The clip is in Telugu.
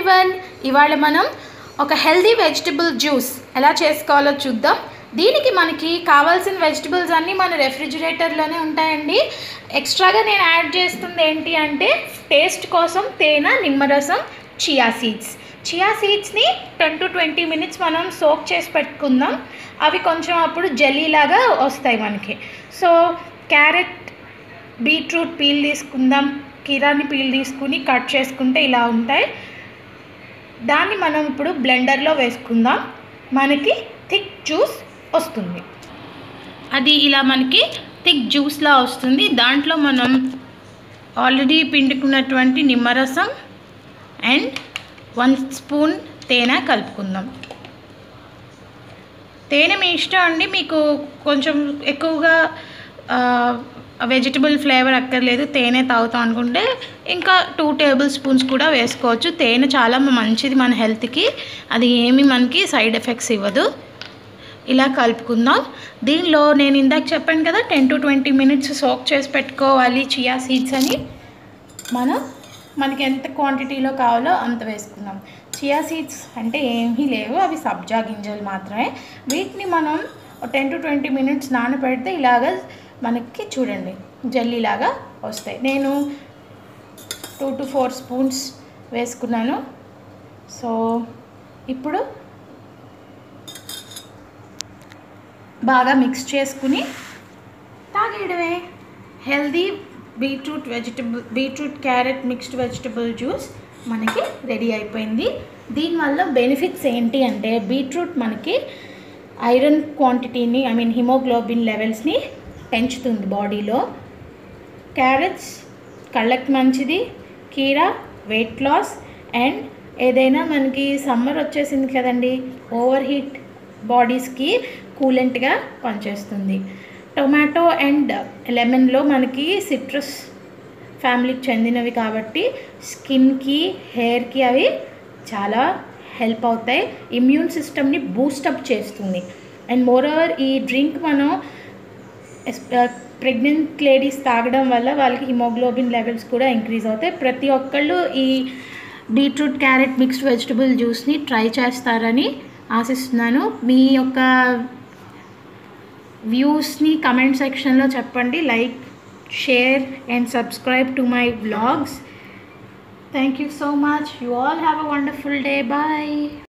వన్ ఇవాళ మనం ఒక హెల్దీ వెజిటబుల్ జ్యూస్ ఎలా చేసుకోవాలో చూద్దాం దీనికి మనకి కావాల్సిన వెజిటబుల్స్ అన్నీ మన రెఫ్రిజిరేటర్లోనే ఉంటాయండి ఎక్స్ట్రాగా నేను యాడ్ చేస్తుంది ఏంటి అంటే టేస్ట్ కోసం తేనె నిమ్మరసం చియా సీడ్స్ చియా సీడ్స్ని టెన్ టు ట్వంటీ మినిట్స్ మనం సోక్ చేసి పెట్టుకుందాం అవి కొంచెం అప్పుడు జెల్లీ లాగా వస్తాయి మనకి సో క్యారెట్ బీట్రూట్ పీల్ తీసుకుందాం కిరాని పీల్ తీసుకుని కట్ చేసుకుంటే ఇలా ఉంటాయి దాన్ని మనం ఇప్పుడు బ్లెండర్లో వేసుకుందాం మనకి థిక్ జ్యూస్ వస్తుంది అది ఇలా మనకి థిక్ జ్యూస్లా వస్తుంది దాంట్లో మనం ఆల్రెడీ పిండుకున్నటువంటి నిమ్మరసం అండ్ వన్ స్పూన్ తేనె కలుపుకుందాం తేనె మీ ఇష్టం అండి మీకు కొంచెం ఎక్కువగా వెజిటబుల్ ఫ్లేవర్ అక్కర్లేదు తేనె తాగుతాం అనుకుంటే ఇంకా టూ టేబుల్ స్పూన్స్ కూడా వేసుకోవచ్చు తేనె చాలా మంచిది మన హెల్త్కి అది ఏమి మనకి సైడ్ ఎఫెక్ట్స్ ఇవ్వదు ఇలా కలుపుకుందాం దీనిలో నేను ఇందాక చెప్పాను కదా ten to twenty minutes soak చేసి పెట్టుకోవాలి చియా సీడ్స్ అని మనం మనకి ఎంత క్వాంటిటీలో కావాలో అంత వేసుకుందాం చియా సీడ్స్ అంటే ఏమీ లేవు అవి సబ్జా గింజలు మాత్రమే వీటిని మనం టెన్ టు ట్వంటీ మినిట్స్ నానబెడితే ఇలాగ మనకి చూడండి జల్లీలాగా వస్తాయి నేను టూ టు ఫోర్ స్పూన్స్ వేసుకున్నాను సో ఇప్పుడు బాగా మిక్స్ చేసుకుని తాగేయడమే healthy beetroot vegetable beetroot carrot mixed vegetable juice మనకి రెడీ అయిపోయింది దీనివల్ల బెనిఫిట్స్ ఏంటి అంటే బీట్రూట్ మనకి ఐరన్ క్వాంటిటీని ఐ మీన్ హిమోగ్లోబిన్ లెవెల్స్ని పెంచుతుంది బాడీలో క్యారెట్స్ కళ్ళకి మంచిది కీరా వెయిట్ లాస్ అండ్ ఏదైనా మనకి సమ్మర్ వచ్చేసింది కదండి ఓవర్ హీట్ బాడీస్కి కూలెంట్గా పనిచేస్తుంది టొమాటో అండ్ లెమన్లో మనకి సిట్రస్ ఫ్యామిలీకి చెందినవి కాబట్టి స్కిన్కి హెయిర్కి అవి చాలా హెల్ప్ అవుతాయి ఇమ్యూన్ సిస్టమ్ని బూస్టప్ చేస్తుంది అండ్ మోర్ ఓవర్ ఈ డ్రింక్ మనం ప్రెగ్నెంట్ లేడీస్ తాగడం వల్ల వాళ్ళకి హిమోగ్లోబిన్ లెవెల్స్ కూడా ఇంక్రీజ్ అవుతాయి ప్రతి ఒక్కళ్ళు ఈ బీట్రూట్ క్యారెట్ మిక్స్డ్ వెజిటబుల్ జ్యూస్ని ట్రై చేస్తారని ఆశిస్తున్నాను మీ యొక్క వ్యూస్ని కమెంట్ సెక్షన్లో చెప్పండి like share and subscribe to my vlogs thank you so much you all have a wonderful day bye